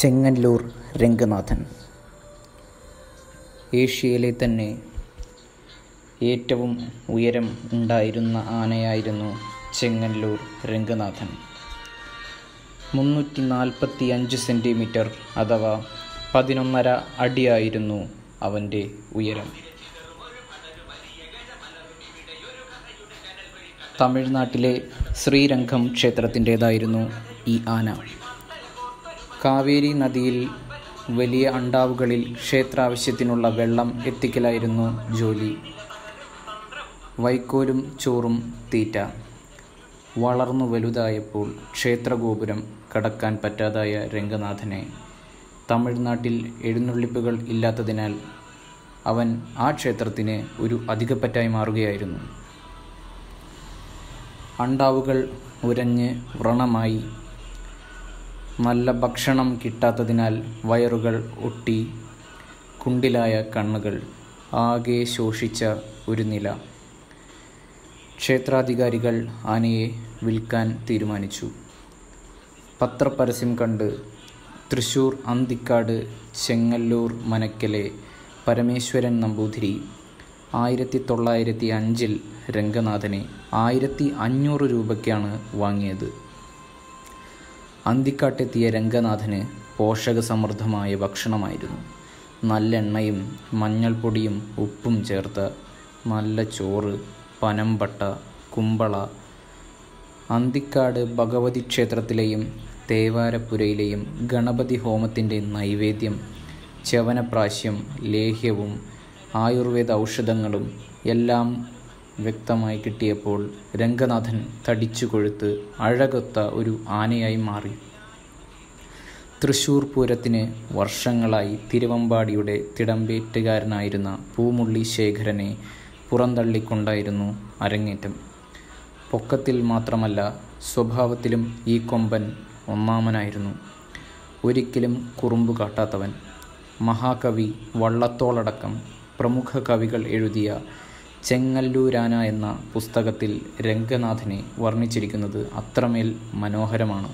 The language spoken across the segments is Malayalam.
ചെങ്ങന്നൂർ രംഗനാഥൻ ഏഷ്യയിലെ തന്നെ ഏറ്റവും ഉയരം ഉണ്ടായിരുന്ന ആനയായിരുന്നു ചെങ്ങന്നൂർ രംഗനാഥൻ മുന്നൂറ്റി നാൽപ്പത്തി അഞ്ച് സെൻറ്റിമീറ്റർ അഥവാ പതിനൊന്നര അടിയായിരുന്നു അവൻ്റെ ഉയരം തമിഴ്നാട്ടിലെ ശ്രീരംഗം ക്ഷേത്രത്തിൻ്റേതായിരുന്നു ഈ ആന കാവേരി നദിയിൽ വലിയ അണ്ടാവുകളിൽ ക്ഷേത്രാവശ്യത്തിനുള്ള വെള്ളം എത്തിക്കലായിരുന്നു ജോലി വൈക്കോലും ചോറും തീറ്റ വളർന്നു വലുതായപ്പോൾ ക്ഷേത്രഗോപുരം കടക്കാൻ പറ്റാതായ രംഗനാഥനെ തമിഴ്നാട്ടിൽ എഴുന്നള്ളിപ്പുകൾ ഇല്ലാത്തതിനാൽ അവൻ ആ ക്ഷേത്രത്തിന് ഒരു അധികപ്പറ്റായി മാറുകയായിരുന്നു അണ്ടാവുകൾ ഉരഞ്ഞ് വ്രണമായി നല്ല ഭക്ഷണം കിട്ടാത്തതിനാൽ വയറുകൾ ഒട്ടി കുണ്ടിലായ കണ്ണുകൾ ആകെ ശോഷിച്ച ഒരു നില ക്ഷേത്രാധികാരികൾ ആനയെ വിൽക്കാൻ തീരുമാനിച്ചു പത്രപരസ്യം കണ്ട് തൃശൂർ അന്തിക്കാട് ചെങ്ങല്ലൂർ മനക്കലെ പരമേശ്വരൻ നമ്പൂതിരി ആയിരത്തി തൊള്ളായിരത്തി അഞ്ചിൽ രംഗനാഥനെ ആയിരത്തി അഞ്ഞൂറ് രൂപയ്ക്കാണ് വാങ്ങിയത് അന്തിക്കാട്ടെത്തിയ രംഗനാഥന് പോഷകസമൃദ്ധമായ ഭക്ഷണമായിരുന്നു നല്ലെണ്ണയും മഞ്ഞൾപ്പൊടിയും ഉപ്പും ചേർത്ത നല്ല ചോറ് പനമ്പട്ട കുമ്പള അന്തിക്കാട് ഭഗവതി ക്ഷേത്രത്തിലെയും തേവാരപ്പുരയിലെയും ഗണപതി ഹോമത്തിൻ്റെ നൈവേദ്യം ചവനപ്രാശ്യം ലേഹ്യവും ആയുർവേദ ഔഷധങ്ങളും എല്ലാം വ്യക്തമായി കിട്ടിയപ്പോൾ രംഗനാഥൻ തടിച്ചു കൊഴുത്ത് അഴകൊത്ത ഒരു ആനയായി മാറി തൃശൂർ പൂരത്തിന് വർഷങ്ങളായി തിരുവമ്പാടിയുടെ തിടമ്പേറ്റുകാരനായിരുന്ന പൂമുള്ളി ശേഖരനെ പുറന്തള്ളിക്കൊണ്ടായിരുന്നു അരങ്ങേറ്റം പൊക്കത്തിൽ മാത്രമല്ല സ്വഭാവത്തിലും ഈ കൊമ്പൻ ഒന്നാമനായിരുന്നു ഒരിക്കലും കുറുമ്പ് കാട്ടാത്തവൻ മഹാകവി വള്ളത്തോളടക്കം പ്രമുഖ കവികൾ എഴുതിയ ചെങ്ങല്ലൂരാന എന്ന പുസ്തകത്തിൽ രംഗനാഥനെ വർണ്ണിച്ചിരിക്കുന്നത് അത്രമേൽ മനോഹരമാണ്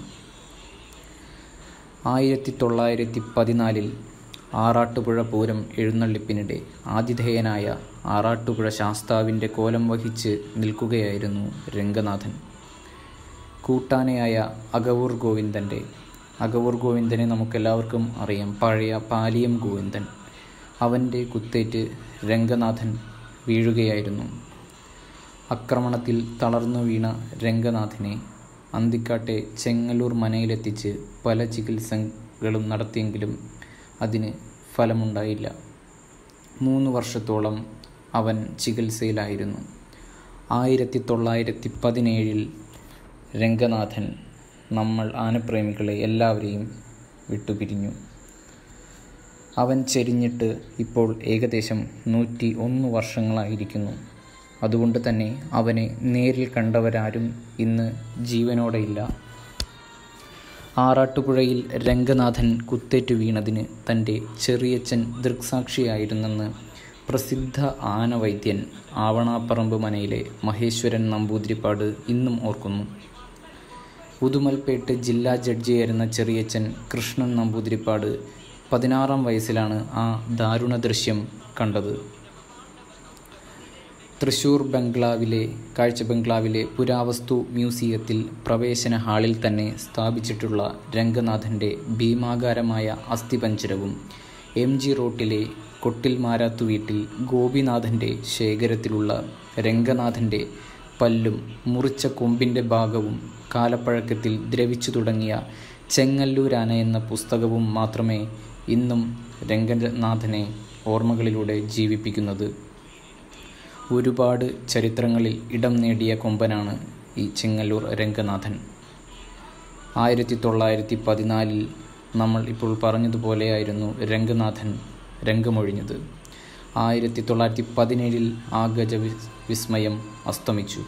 ആയിരത്തി തൊള്ളായിരത്തി പതിനാലിൽ ആറാട്ടുപുഴ പൂരം എഴുന്നള്ളിപ്പിനിടെ ആതിഥേയനായ ആറാട്ടുപുഴ ശാസ്താവിൻ്റെ കോലം വഹിച്ച് നിൽക്കുകയായിരുന്നു രംഗനാഥൻ കൂട്ടാനയായ അകവൂർ ഗോവിന്ദൻ്റെ അകവൂർ ഗോവിന്ദനെ നമുക്കെല്ലാവർക്കും അറിയാം പഴയ പാലിയം ഗോവിന്ദൻ അവൻ്റെ കുത്തേറ്റ് രംഗനാഥൻ വീഴുകയായിരുന്നു ആക്രമണത്തിൽ തളർന്നു വീണ രംഗനാഥനെ അന്തിക്കാട്ടെ ചെങ്ങല്ലൂർ മനയിലെത്തിച്ച് പല ചികിത്സകളും നടത്തിയെങ്കിലും അതിന് ഫലമുണ്ടായില്ല മൂന്ന് വർഷത്തോളം അവൻ ചികിത്സയിലായിരുന്നു ആയിരത്തി തൊള്ളായിരത്തി പതിനേഴിൽ രംഗനാഥൻ നമ്മൾ ആനപ്രേമികളെ എല്ലാവരെയും വിട്ടുപിരിഞ്ഞു അവൻ ചെരിഞ്ഞിട്ട് ഇപ്പോൾ ഏകദേശം നൂറ്റി ഒന്ന് വർഷങ്ങളായിരിക്കുന്നു അതുകൊണ്ട് തന്നെ അവനെ നേരിൽ കണ്ടവരാരും ഇന്ന് ജീവനോടെയില്ല ആറാട്ടുപുഴയിൽ രംഗനാഥൻ കുത്തേറ്റു വീണതിന് തൻ്റെ ചെറിയച്ഛൻ ദൃക്സാക്ഷിയായിരുന്നെന്ന് പ്രസിദ്ധ ആനവൈദ്യൻ ആവണാപ്പറമ്പ് മനയിലെ മഹേശ്വരൻ നമ്പൂതിരിപ്പാട് ഇന്നും ഓർക്കുന്നു ഉദുമൽപേട്ട് ജില്ലാ ജഡ്ജിയായിരുന്ന ചെറിയച്ഛൻ കൃഷ്ണൻ നമ്പൂതിരിപ്പാട് പതിനാറാം വയസ്സിലാണ് ആ ദാരുണ ദൃശ്യം കണ്ടത് തൃശൂർ ബംഗ്ലാവിലെ കാഴ്ച ബംഗ്ലാവിലെ പുരാവസ്തു മ്യൂസിയത്തിൽ പ്രവേശന ഹാളിൽ തന്നെ സ്ഥാപിച്ചിട്ടുള്ള രംഗനാഥൻ്റെ ഭീമാകാരമായ അസ്ഥിപഞ്ചരവും എം ജി റോട്ടിലെ കൊട്ടിൽ മാരാത്തു വീട്ടിൽ ഗോപിനാഥൻ്റെ ശേഖരത്തിലുള്ള രംഗനാഥൻ്റെ പല്ലും മുറിച്ച കൊമ്പിൻ്റെ ഭാഗവും കാലപ്പഴക്കത്തിൽ ദ്രവിച്ചു തുടങ്ങിയ ചെങ്ങല്ലൂരാന എന്ന പുസ്തകവും മാത്രമേ ഇന്നും രംഗനാഥനെ ഓർമ്മകളിലൂടെ ജീവിപ്പിക്കുന്നത് ഒരുപാട് ചരിത്രങ്ങളിൽ ഇടം നേടിയ കൊമ്പനാണ് ഈ ചെങ്ങല്ലൂർ രംഗനാഥൻ ആയിരത്തി തൊള്ളായിരത്തി പതിനാലിൽ നമ്മൾ ഇപ്പോൾ പറഞ്ഞതുപോലെയായിരുന്നു രംഗനാഥൻ രംഗമൊഴിഞ്ഞത് ആയിരത്തി തൊള്ളായിരത്തി പതിനേഴിൽ ആ ഗജ വിസ്മയം അസ്തമിച്ചു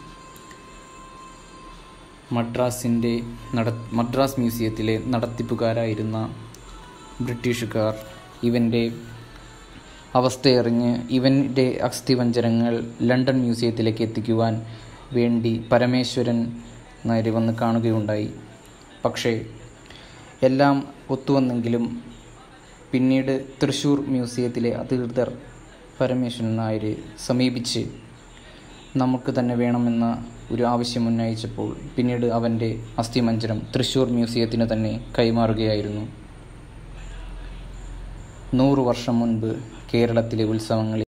മദ്രാസിൻ്റെ നട മദ്രാസ് മ്യൂസിയത്തിലെ നടത്തിപ്പുകാരായിരുന്ന ബ്രിട്ടീഷുകാർ ഇവൻ്റെ അവസ്ഥയറിഞ്ഞ് ഇവൻ്റെ അസ്ഥിവഞ്ചരങ്ങൾ ലണ്ടൻ മ്യൂസിയത്തിലേക്ക് എത്തിക്കുവാൻ വേണ്ടി പരമേശ്വരൻ നേരെ വന്ന് കാണുകയുണ്ടായി പക്ഷേ എല്ലാം ഒത്തുവന്നെങ്കിലും പിന്നീട് തൃശ്ശൂർ മ്യൂസിയത്തിലെ അധികൃതർ പരമേശ്വരൻ നായരെ സമീപിച്ച് നമുക്ക് തന്നെ വേണമെന്ന ഒരു ആവശ്യം ഉന്നയിച്ചപ്പോൾ പിന്നീട് അവൻ്റെ അസ്ഥിമഞ്ജരം തൃശ്ശൂർ മ്യൂസിയത്തിന് തന്നെ കൈമാറുകയായിരുന്നു നൂറു വർഷം മുൻപ് കേരളത്തിലെ ഉത്സവങ്ങളിൽ